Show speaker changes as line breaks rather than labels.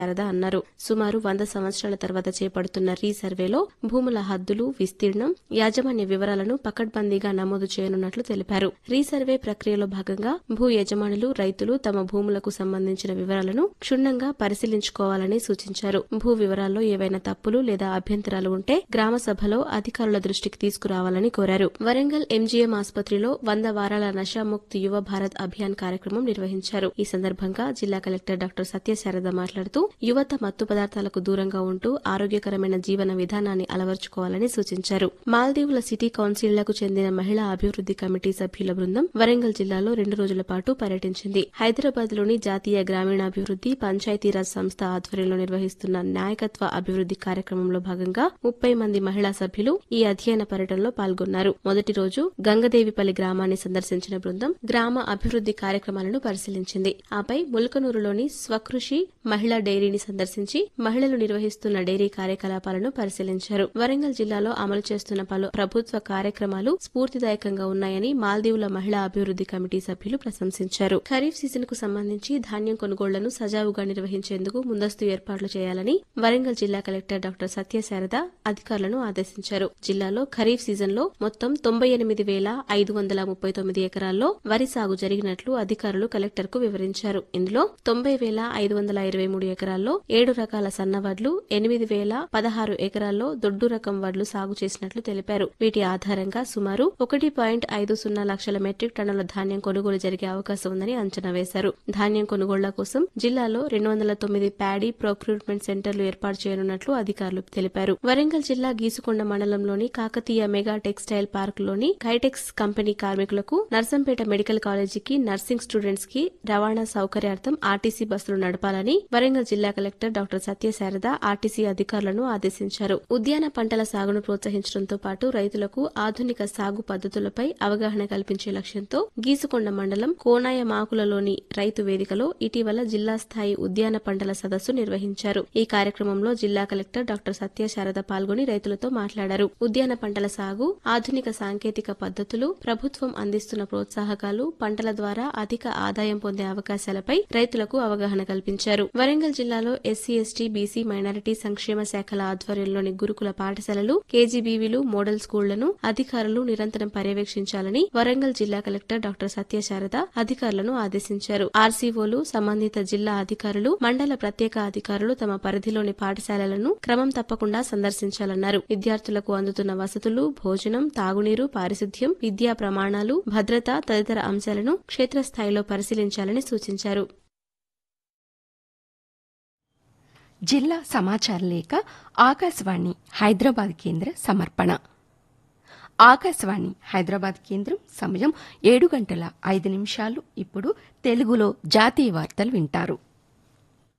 శారద అన్నారు సుమారు వంద సంవత్సరాల తర్వాత చేపడుతున్న రీసర్వేలో భూముల హద్దులు విస్తీర్ణం యాజమాన్య వివరాలను పకడ్బందీగా నమోదు చేయనున్నట్లు తెలిపారు రీసర్వే ప్రక్రియలో భాగంగా భూ యజమానులు రైతులు తమ భూములకు సంబంధించిన వివరాలను క్షుణ్ణంగా పరిశీలించుకోవాలని సూచించారు భూ వివరాల్లో ఏవైనా తప్పులు లేదా అభ్యంతరాలు ఉంటే గ్రామ సభలో అధికారుల దృష్టికి తీసుకురావాలని కోరారు వరంగల్ ఎంజీఎం ఆసుపత్రిలో వంద వారాల నషాముక్త్ యువ భారత్ అభియాన్ కార్యక్రమం నిర్వహించారు ఈ సందర్భంగా జిల్లా కలెక్టర్ డాక్టర్ సత్యశారద మాట్లాడుతూ యువత మత్తు పదార్థాలకు దూరంగా ఉంటూ ఆరోగ్యకరమైన జీవన విధానాన్ని అలవర్చుకోవాలని సూచించారు మాల్దీవుల సిటీ కౌన్సిళ్లకు చెందిన మహిళా అభివృద్ది కమిటీ సభ్యుల బృందం వరంగల్ జిల్లాలో రెండు రోజుల పాటు పర్యటించింది హైదరాబాద్ లోని జాతీయ గ్రామీణాభివృద్ది పంచాయతీరాజ్ సంస్థ ఆధ్వర్యంలో నిర్వహిస్తున్న నాయకత్వ అభివృద్ది కార్యక్రమంలో భాగంగా ముప్పై మంది మహిళా సభ్యులు ఈ అధ్యయన పర్యటనలో పాల్గొన్నారు మొదటి రోజు గంగదేవిపల్లి గ్రామాన్ని సందర్శించిన బృందం గ్రామ అభివృద్ది కార్యక్రమాలను పరిశీలించింది ఆపై ములకనూరులోని స్వకృషి మహిళా డైరీని సందర్శించి మహిళలు నిర్వహిస్తున్న డైరీ కార్యకలాపాలను పరిశీలించారు వరంగల్ జిల్లాలో అమలు చేస్తున్న పలు ప్రభుత్వ కార్యక్రమాలు స్ఫూర్తిదాయకంగా ఉన్నాయని మాల్దీవుల మహిళా అభివృద్ది కమిటీ సభ్యులు ప్రశంసించారు ఖరీఫ్ సీజన్ కు సంబంధించి ధాన్యం కొనుగోళ్లను సజావుగా నిర్వహించేందుకు ముందస్తు ఏర్పాట్లు చేయాలని వరంగల్ జిల్లా కలెక్టర్ డాక్టర్ సత్యశారద అధికారులను ఆదేశించారు జిల్లాలో ఖరీఫ్ సీజన్ లో మొత్తం తొంభై ఎనిమిది వేల ఐదు వందల ముప్పై తొమ్మిది ఎకరాల్లో వరి సాగు జరిగినట్లు అధికారులు కలెక్టర్ కు వివరించారు ఇందులో తొంభై వేల ఐదు వందల ఇరవై మూడు ఎకరాల్లో ఏడు రకాల సన్న వడ్లు ఎనిమిది వేల పదహారు ఎకరాల్లో దొడ్డు రకం వడ్లు సాగు చేసినట్లు తెలిపారు వీటి ఆధారంగా సుమారు ఒకటి పాయింట్ ఐదు సున్నా లక్షల మెట్రిక్ టన్నుల ధాన్యం కొనుగోలు జరిగే అవకాశం ఉందని అంచనా వేశారు ధాన్యం కొనుగోళ్ల కోసం జిల్లాలో రెండు వందల తొమ్మిది ప్యాడీ ప్రొక్రూట్మెంట్ సెంటర్లు ఏర్పాటు చేయనున్నట్లు అధికారులు తెలిపారు వరంగల్ జిల్లా గీసుకొండ మండలంలోని కాకతీయ మెగా టెక్స్టైల్ పార్క్ లోని కైటెక్స్ కంపెనీ కార్మికులకు నర్సంపేట మెడికల్ కాలేజీకి నర్సింగ్ స్టూడెంట్స్ కి రవాణా సౌకర్యార్థం ఆర్టీసీ బస్సులు నడపాలని వరంగల్ జిల్లా కలెక్టర్ డాక్టర్ సత్యశారద ఆర్టీసీ అధికారులను ఆదేశించారు ఉద్యాన పంటల సాగును ప్రోత్సహించడంతో పాటు రైతులకు ఆధునిక సాగు పద్ధతులపై అవగాహన కల్పించే లక్ష్యంతో గీసుకొండ మండలం కోనాయ మాకులలోని రైతు వేదికలో ఇటీవల జిల్లా స్థాయి ఉద్యాన పంటల సదస్సు నిర్వహించారు ఈ కార్యక్రమంలో జిల్లా కలెక్టర్ డాక్టర్ సత్యశారద పాల్గొని రైతులతో మాట్లాడారు ఉద్యాన పంటల సాగు ఆధునిక సాంకేతిక పద్ధతులు ప్రభుత్వం అందిస్తున్న ప్రోత్సాహకాలు పంటల ద్వారా అధిక ఆదాయం పొందే అవకాశాలపై రైతులకు అవగాహన కల్పించారు వరంగల్ జిల్లాలో ఎస్సీ ఎస్టీ బీసీ మైనారిటీ సంక్షేమ శాఖల ఆధ్వర్యంలోని గురుకుల పాఠశాలలు కేజీబీవీలు మోడల్ స్కూళ్లను అధికారులు నిరంతరం పర్యవేక్షించాలని వరంగల్ జిల్లా కలెక్టర్ డాక్టర్ సత్యశారద అధికారులను ఆదేశించారు ఆర్సీఓలు సంబంధిత జిల్లా అధికారులు మండల ప్రత్యేక అధికారులు తమ పరిధిలోని పాఠశాలలను క్రమం తప్పకుండా సందర్శించాలన్నారు విద్యార్థులకు అందుతున్న వసతులు భోజనం తాగునీరు పారిశుద్ధ్యం విద్యా ప్రమాణాలు భద్రత తదితర అంశాలను క్షేత్రస్థాయిలో పరిశీలించాలని సూచించారు
జిల్లా సమాచార లేఖ ఆకాశవాణి హైదరాబాద్ కేంద్ర సమర్పణ ఆకాశవాణి హైదరాబాద్ కేంద్రం సమయం ఏడు గంటల ఐదు నిమిషాలు ఇప్పుడు తెలుగులో జాతీయ వార్తలు వింటారు